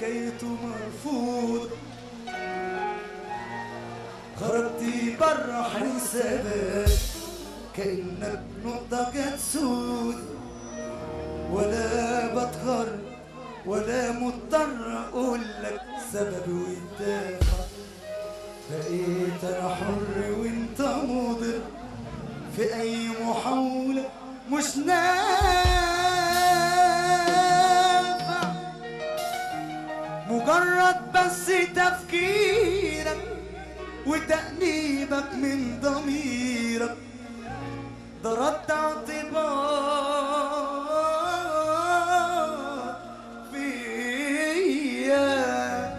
حكايته مرفوض خرجتي برا حسابات كأنك نقطة جسود ولا بتخر ولا مضطر اقول لك سبب والدافع بقيت انا حر وانت مضر في اي محاولة مش نافع مجرد بس تفكيرك وتأنيبك من ضميرك ده رد اعتبار فيا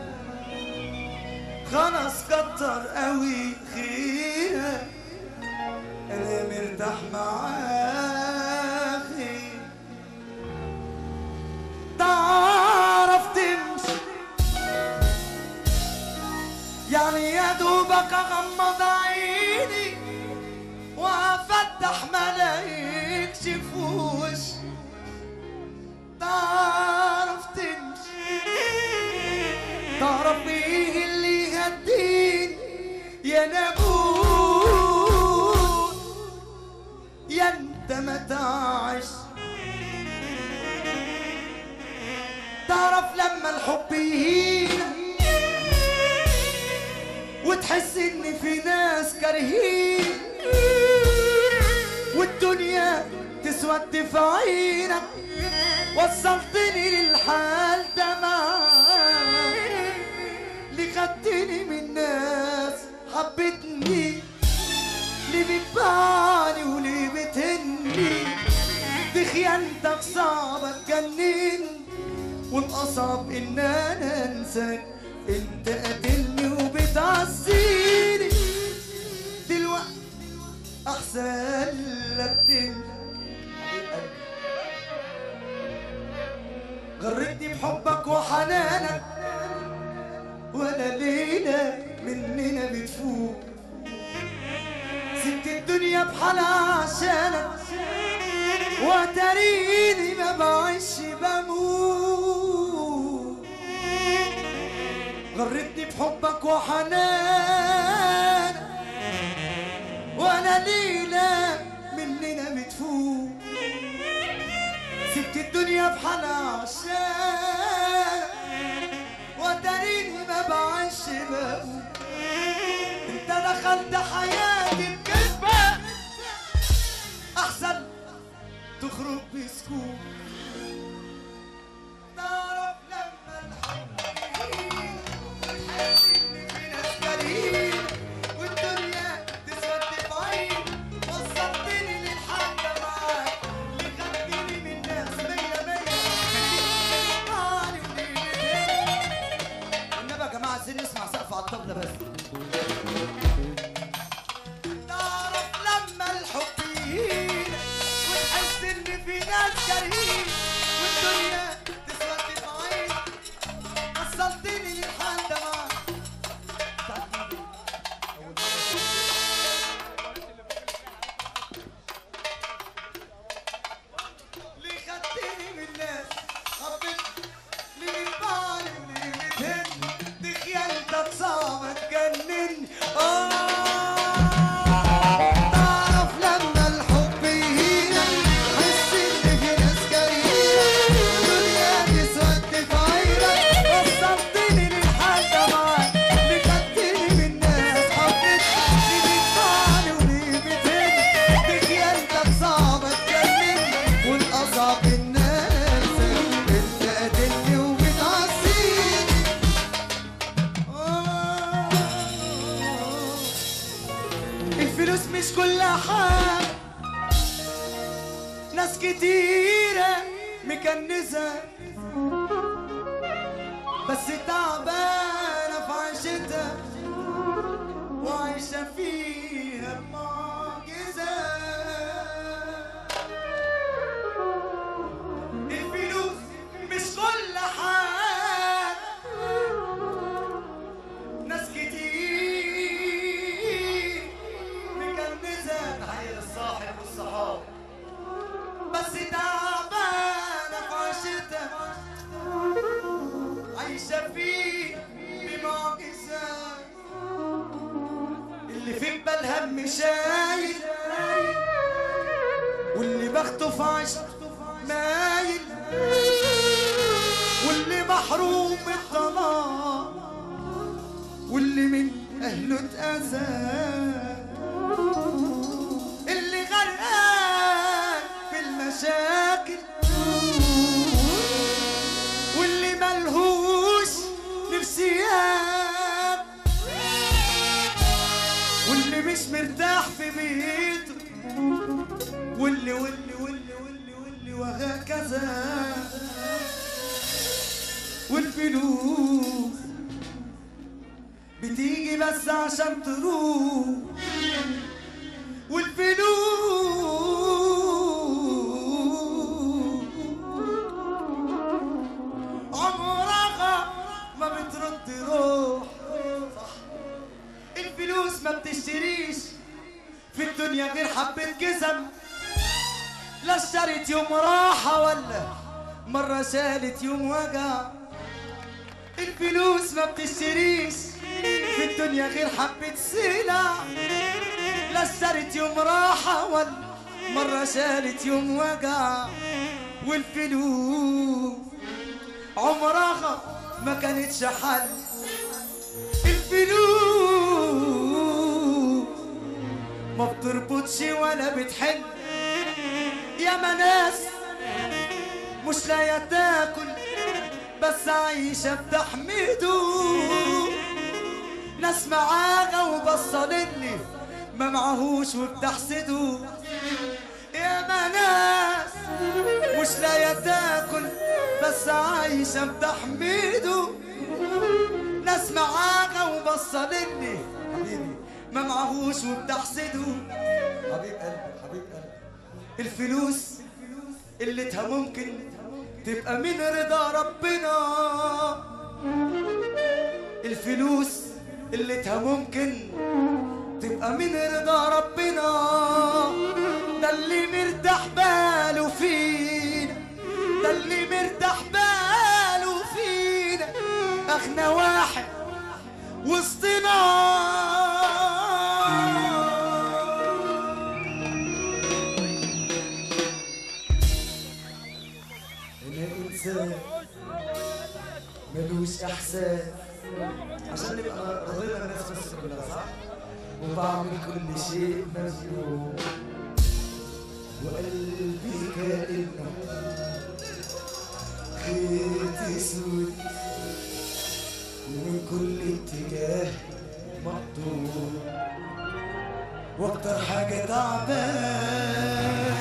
خلاص كتر قوي خيرك انا مرتاح معاكي تعرف تمشي يعني يا دوبك اغمض عيني وافتح ملايك شفوش تعرف تمشي تعرف ايه اللي يهديني يا نابوت يا انت ما تعش تعرف لما الحب يهينك وتحس ان في ناس كارهين والدنيا تسود في عينك وصلتني للحال ده معاك اللي خدتني من ناس حبتني اللي بتبعني واللي بتهني دي خيانتك صعبة تجنن والاصعب ان انا انساك انت قاتلني وبتعزيني دلوقتي احسن لك تمشي غرتني بحبك وحنانك ولا ليلة مننا بتفوق سبت الدنيا بحالها عشانك وتريني ما بعيش بموت غرتني بحبك وحنانك ولا ليلة مننا بتفوق سبت الدنيا بحالها عشان وتريني ما بعيش بموت انت دخلت حياتي بكذبة احسن تخرج بسكوت تعرف لما الحب يهين تحس ان في ناس كارهين والدنيا تسود في عين وصلتني للحد معاك اللي خدتني من ناس مية مية خليني والنبي يا جماعة عايزين نسمع سقف على الطبلة بس تعرف لما الحب يهين وتحس ان في ناس كارهين والدنيا تسود في عين وصلتني للحال ده معاك اللي خدتني من الناس حبيت اللي بتبعني واللي بتهن دي خيانتك صعبة تجنني آه تعرف لما الحب يهينك حس ان في ناس كارهينك الدنيا تسود في عينك وصلتني للحال ده معاك اللي خدتني من الناس حبيت اللي بتبعني واللي بتهن دي خيانتك صعبة تجنني والاصعب الناس انت قاتلني وبتعصيني الفلوس مش كل حاجة ناس كتيرة مكنزة بس تعبانة في عيشتها وعايشة فيها بمعجزة الفلوس مش كل حاجة ناس كتير مكنزة تحية للصاحب والصحاب بس تعبانة في عيشتها عايشة واللي في بالها هم شايل واللي بخته في عشق مايل واللي محروم من الطلاق واللي من اهله اتأذى اللي غرقان في المشاكل واللي ملهوش نفسيات واللي مش مرتاح في بيته واللي واللي واللي واللي واللي وهكذا والفلوس بتيجي بس عشان تروح والفلوس عمرها ما بترد روح صح الفلوس ما بتشتريش في الدنيا غير حبة جزم لا اشتريت يوم راحة ولا مرة شالت يوم وجع الفلوس ما بتشتريش في الدنيا غير حبة سلع لا اشتريت يوم راحة ولا مرة شالت يوم وجع والفلوس عمرها ما كانتش حل الفلوس ما بتربطش ولا بتحل يا ناس مش لاقيه تاكل بس عايشه بتحمده ناس معاها وبصلني ما معهوش وبتحسده يا ناس مش لاقيه تاكل بس عايشه بتحمده ناس معاها وبصلني حبيبي ما معهوش وبتحسده حبيب قلبي حبيب قلبي الفلوس قلتها ممكن تبقى من رضا ربنا الفلوس قلتها ممكن تبقى من رضا ربنا ده اللي مرتاح باله فينا ده اللي مرتاح باله فينا اغنى واحد وسطنا انا انسان ملوش احساس عشان نبقى رضينا الناس بس كلها صح وبعمل كل شيء مجنون وقلبي كأنه خيط اسود ومن كل اتجاه مقطوع واكتر حاجة تعبان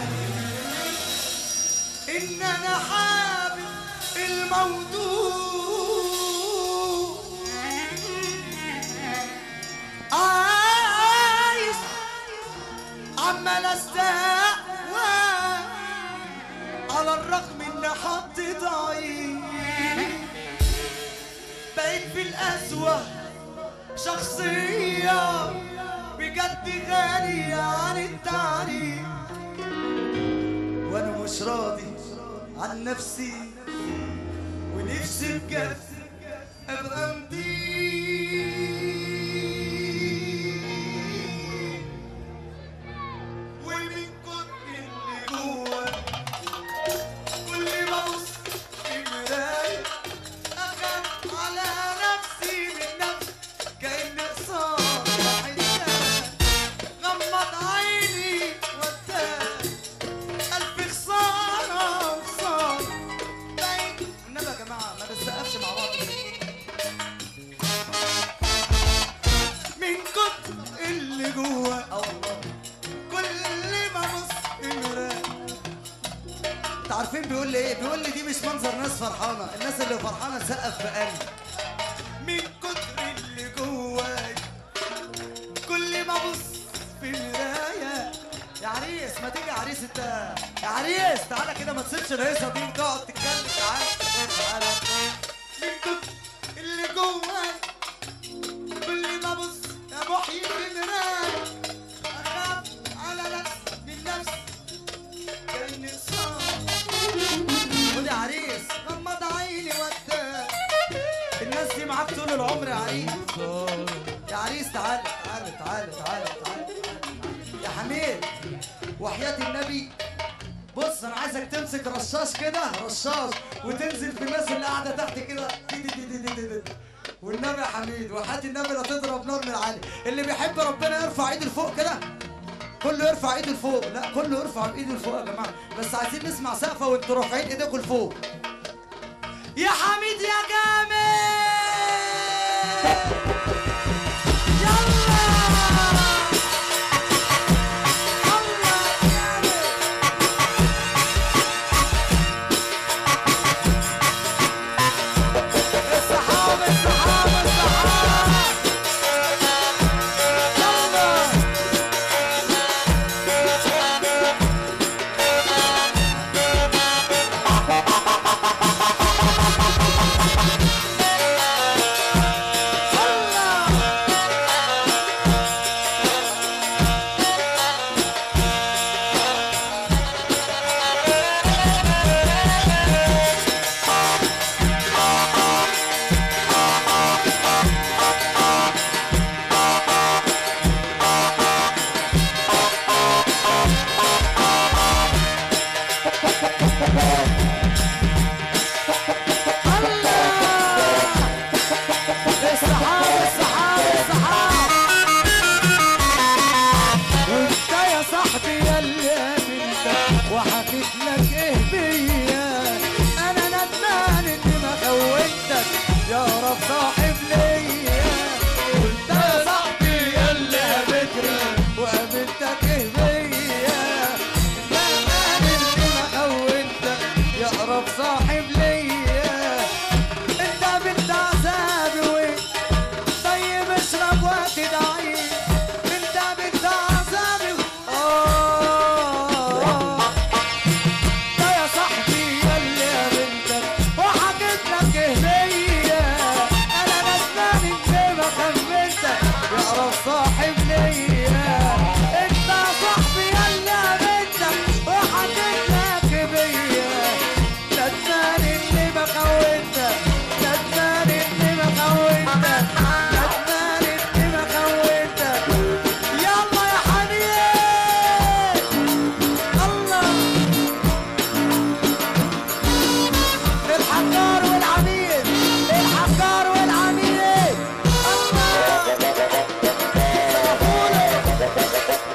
ان انا حابب الموضوع عايز عمال استقوى على الرغم ان حظي ضعيف بقيت في الأسوأ شخصية بجد غالية عن التعريف وانا مش راضي عن نفسي ونفسي بجد ابقى نضيف ومن كتر اللي جوا كل ما ابص في مراية اخاف على نفسي من نفسي كأني قصار واحد تاني. غمض عيني واتاه ألف خسارة وخسارة باين النبي يا جماعة ما بنسقفش مع بعض من كتر اللي جوا الله كل ما ابص في مراية انت عارفين بيقول لي ايه؟ بيقول لي دي مش منظر ناس فرحانة، الناس اللي فرحانة تسقف بقلب. من كتر اللي جواي كل ما ابص في مراية يا عريس ما تيجي يا عريس انت يا عريس تعالى كده ما تسيبش الهيصة دي وتقعد تتكلم تعالى تعالى من كتر اللي جواي كل ما ابص يا محيي في مراية اخاف على نفسي من نفسي كأني صار خد يا عريس غمض عيني وداك الناس دي معاك طول العمر يا عريس يا عريس تعالى تعالى تعالى تعالى وحياة النبي بص انا عايزك تمسك رشاش كده رشاش وتنزل في الناس اللي قاعده تحت كده دي دي دي دي دي دي دي. والنبي يا حميد وحياة النبي لا تضرب نار من عالي اللي بيحب ربنا يرفع ايده لفوق كده كله يرفع ايده لفوق لا كله يرفع ايده لفوق يا جماعه بس عايزين نسمع سقفه وانتوا رافعين ايديكم لفوق يا حميد يا جامد يلا الله جامد السحاب السحاب السحاب يلا السحاب السحاب السحاب وانت يا صاحبي يا اللي قابلتك وحكيت لك ايه بيا انا ندمان اني ما خونتك يا رب صاحب ليا وانت يا صاحبي يا اللي قابلتك وقابلتك ايه بيا ندمان اني ما خونتك يا رب صاحب ليا انت بنت عذابي وين طيب اشرب وقت ضعيف انت بنت عذابي اه ده يا صاحبي يا اللي قابلتك وحكيت لك هدية انا ندمان اني ما خمنتك يا رب صاحب ليا انت يا صاحبي يا اللي قابلتك وحكيت لك بيا ندمان اني ما خونتك ندمان اني ما خونتك ندمان اني ما خونتك يلا يا حنين الله الحجار والعميد الحجار والعميد الله سقفولي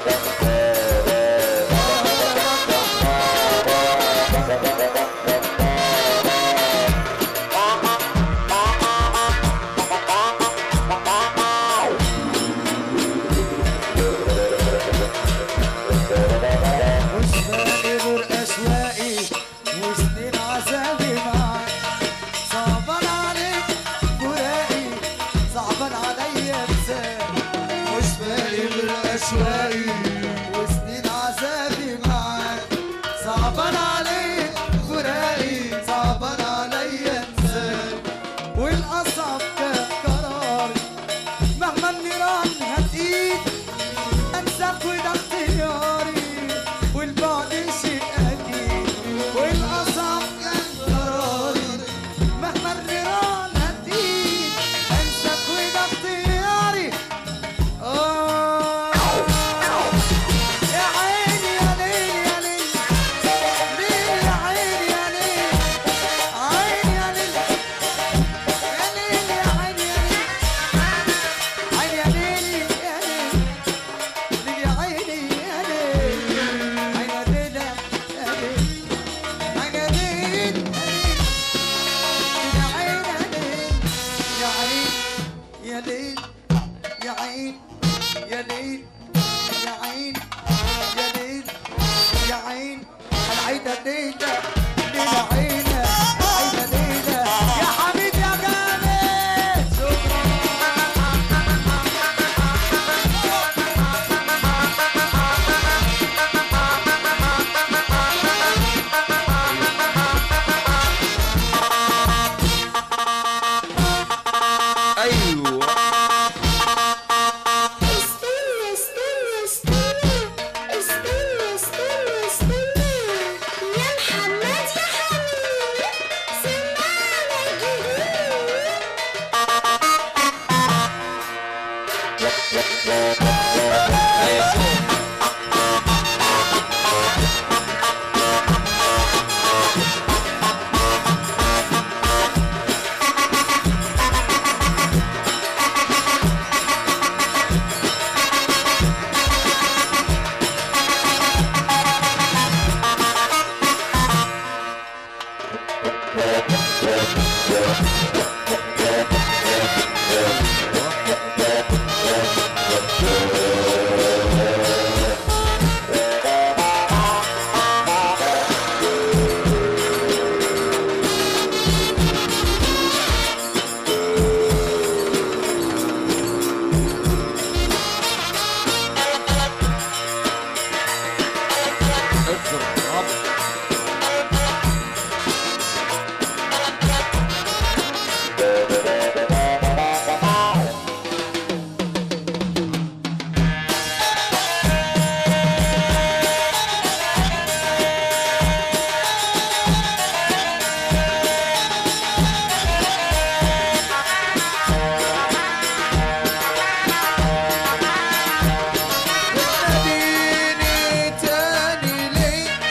مش باقي غير أشواقي وسنين عذابي معاك صعبان عليك فراقي صعبان عليا انساك مش باقي غير أشواقي وسنين عذابي معاك صعبان عليك فراقي صعبان عليا انساك والأصعب كان قراري مهما النيران هتقيد انساك وده اختياري والبعد شيء اكيد والاصعب كان قراري مهما النيران هتزيد انساك وده اختياري آه يا عيني يا ليل يا ليل ليل يا عيني يا ليل عيني يا ليل يا ليل يا عيني يا ليل عيني يا ليل يا ليل ليل يا عيني يا ليل عيني يا ليل يا ليل عيني يا ليل يا ليل يا عين يا ليل يا عين يا ليل يا عين يا ليل يا عين العيد الليل